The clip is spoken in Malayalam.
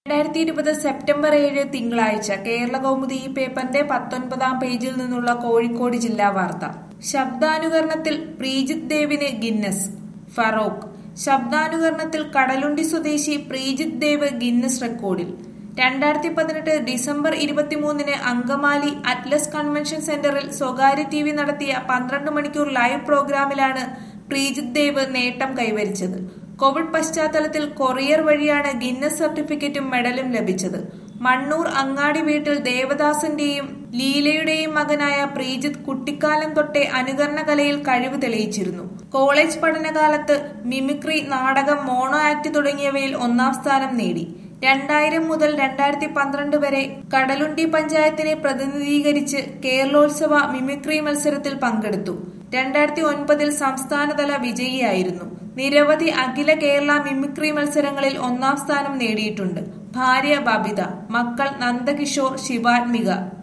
രണ്ടായിരത്തി ഇരുപത് സെപ്റ്റംബർ ഏഴ് തിങ്കളാഴ്ച കേരള കൗമുദി ഈ പേപ്പറിന്റെ പത്തൊൻപതാം പേജിൽ നിന്നുള്ള കോഴിക്കോട് ജില്ലാ വാർത്ത ശബ്ദാനുകരണത്തിൽ പ്രീജിത് ദേവിന് ഗിന്നസ് ഫറോക്ക് ശബ്ദാനുകരണത്തിൽ കടലുണ്ടി സ്വദേശി പ്രീജിത് ദേവ് ഗിന്നസ് റെക്കോർഡിൽ രണ്ടായിരത്തി പതിനെട്ട് ഡിസംബർ ഇരുപത്തിമൂന്നിന് അങ്കമാലി അറ്റ്ലസ് കൺവെൻഷൻ സെന്ററിൽ സ്വകാര്യ ടി വി നടത്തിയ പന്ത്രണ്ട് മണിക്കൂർ ലൈവ് പ്രോഗ്രാമിലാണ് പ്രീജിത് ദേവ് നേട്ടം കൈവരിച്ചത് കോവിഡ് പശ്ചാത്തലത്തിൽ കൊറിയർ വഴിയാണ് ഗിന്നസ് സർട്ടിഫിക്കറ്റും മെഡലും ലഭിച്ചത് മണ്ണൂർ അങ്ങാടി വീട്ടിൽ ദേവദാസന്റെയും ലീലയുടെയും മകനായ പ്രീജിത്ത് കുട്ടിക്കാലം തൊട്ടേ അനുകരണ കലയിൽ കഴിവ് തെളിയിച്ചിരുന്നു കോളേജ് പഠനകാലത്ത് മിമിക്രി നാടകം മോണോ ആക്ട് തുടങ്ങിയവയിൽ ഒന്നാം സ്ഥാനം നേടി രണ്ടായിരം മുതൽ രണ്ടായിരത്തി പന്ത്രണ്ട് വരെ കടലുണ്ടി പഞ്ചായത്തിനെ പ്രതിനിധീകരിച്ച് കേരളോത്സവ മിമിക്രി മത്സരത്തിൽ പങ്കെടുത്തു രണ്ടായിരത്തി ഒൻപതിൽ സംസ്ഥാനതല വിജയിയായിരുന്നു നിരവധി അഖില കേരള മിമിക്രി മത്സരങ്ങളിൽ ഒന്നാം സ്ഥാനം നേടിയിട്ടുണ്ട് ഭാര്യ ബബിത മക്കൾ നന്ദകിഷോർ ശിവാത്മിക